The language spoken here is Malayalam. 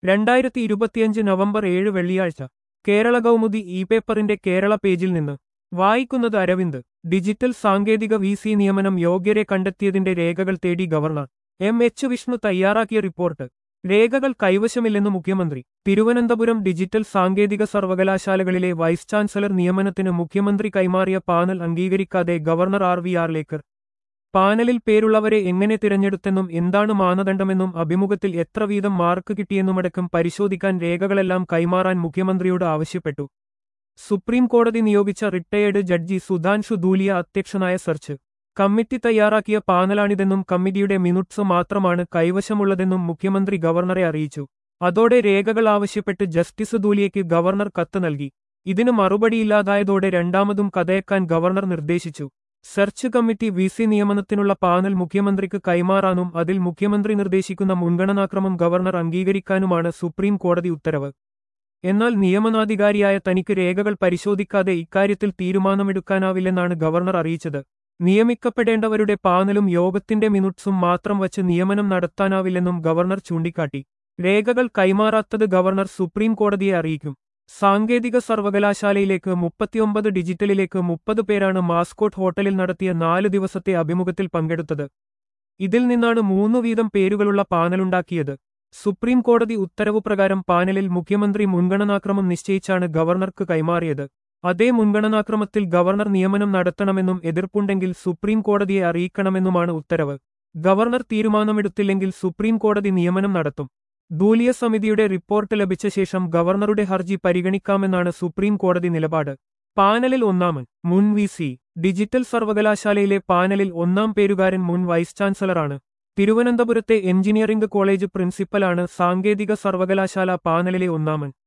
രണ്ടായിരത്തി ഇരുപത്തിയഞ്ച് നവംബർ ഏഴ് വെള്ളിയാഴ്ച കേരള കൗമുദി ഇ പേപ്പറിന്റെ കേരള പേജിൽ നിന്ന് വായിക്കുന്നത് അരവിന്ദ് ഡിജിറ്റൽ സാങ്കേതിക വി സി നിയമനം യോഗ്യരെ കണ്ടെത്തിയതിന്റെ രേഖകൾ തേടി ഗവർണർ എം എച്ച് വിഷ്ണു തയ്യാറാക്കിയ റിപ്പോർട്ട് രേഖകൾ കൈവശമില്ലെന്ന് മുഖ്യമന്ത്രി തിരുവനന്തപുരം ഡിജിറ്റൽ സാങ്കേതിക സർവകലാശാലകളിലെ വൈസ് ചാൻസലർ നിയമനത്തിന് മുഖ്യമന്ത്രി കൈമാറിയ പാനൽ അംഗീകരിക്കാതെ ഗവർണർ ആർ വി ആർലേക്കർ പാനലിൽ പേരുള്ളവരെ എങ്ങനെ തിരഞ്ഞെടുത്തെന്നും എന്താണ് മാനദണ്ഡമെന്നും അഭിമുഖത്തിൽ എത്ര വീതം മാർക്ക് കിട്ടിയെന്നുമടക്കം പരിശോധിക്കാൻ രേഖകളെല്ലാം കൈമാറാൻ മുഖ്യമന്ത്രിയോട് ആവശ്യപ്പെട്ടു സുപ്രീം കോടതി നിയോഗിച്ച റിട്ടയേർഡ് ജഡ്ജി സുധാൻഷു ധൂലിയ അധ്യക്ഷനായ സെർച്ച് കമ്മിറ്റി തയ്യാറാക്കിയ പാനലാണിതെന്നും കമ്മിറ്റിയുടെ മിനുട്സ് മാത്രമാണ് കൈവശമുള്ളതെന്നും മുഖ്യമന്ത്രി ഗവർണറെ അറിയിച്ചു അതോടെ രേഖകൾ ആവശ്യപ്പെട്ട് ജസ്റ്റിസ് ധൂലിയയ്ക്ക് ഗവർണർ കത്ത് നൽകി ഇതിന് മറുപടിയില്ലാതായതോടെ രണ്ടാമതും കഥയക്കാൻ ഗവർണർ നിർദ്ദേശിച്ചു സെർച്ച് കമ്മിറ്റി വി സി നിയമനത്തിനുള്ള പാനൽ മുഖ്യമന്ത്രിക്ക് കൈമാറാനും അതിൽ മുഖ്യമന്ത്രി നിർദ്ദേശിക്കുന്ന മുൻഗണനാക്രമം ഗവർണർ അംഗീകരിക്കാനുമാണ് സുപ്രീം കോടതി ഉത്തരവ് എന്നാൽ നിയമനാധികാരിയായ തനിക്ക് രേഖകൾ പരിശോധിക്കാതെ ഇക്കാര്യത്തിൽ തീരുമാനമെടുക്കാനാവില്ലെന്നാണ് ഗവർണർ അറിയിച്ചത് നിയമിക്കപ്പെടേണ്ടവരുടെ പാനലും യോഗത്തിന്റെ മിനുട്സും മാത്രം വച്ച് നിയമനം നടത്താനാവില്ലെന്നും ഗവർണർ ചൂണ്ടിക്കാട്ടി രേഖകൾ കൈമാറാത്തത് ഗവർണർ സുപ്രീം കോടതിയെ അറിയിക്കും സാങ്കേതിക സർവകലാശാലയിലേക്ക് മുപ്പത്തിയൊമ്പത് ഡിജിറ്റലിലേക്ക് മുപ്പത് പേരാണ് മാസ്കോട്ട് ഹോട്ടലിൽ നടത്തിയ നാല് ദിവസത്തെ അഭിമുഖത്തിൽ പങ്കെടുത്തത് ഇതിൽ നിന്നാണ് മൂന്നു വീതം പേരുകളുള്ള പാനലുണ്ടാക്കിയത് സുപ്രീം കോടതി ഉത്തരവ് പ്രകാരം പാനലിൽ മുഖ്യമന്ത്രി മുൻഗണനാക്രമം നിശ്ചയിച്ചാണ് ഗവർണർക്ക് കൈമാറിയത് അതേ മുൻഗണനാക്രമത്തിൽ ഗവർണർ നിയമനം നടത്തണമെന്നും എതിർപ്പുണ്ടെങ്കിൽ സുപ്രീം കോടതിയെ അറിയിക്കണമെന്നുമാണ് ഉത്തരവ് ഗവർണർ തീരുമാനമെടുത്തില്ലെങ്കിൽ സുപ്രീം കോടതി നിയമനം നടത്തും ധൂലിയ സമിതിയുടെ റിപ്പോർട്ട് ലഭിച്ച ശേഷം ഗവർണറുടെ ഹർജി പരിഗണിക്കാമെന്നാണ് സുപ്രീം കോടതി നിലപാട് പാനലിൽ ഒന്നാമൻ മുൻ വി സി ഡിജിറ്റൽ സർവകലാശാലയിലെ പാനലിൽ ഒന്നാം പേരുകാരൻ മുൻ വൈസ് ചാൻസലറാണ് തിരുവനന്തപുരത്തെ എഞ്ചിനീയറിംഗ് കോളേജ് പ്രിൻസിപ്പലാണ് സാങ്കേതിക സർവകലാശാല പാനലിലെ ഒന്നാമൻ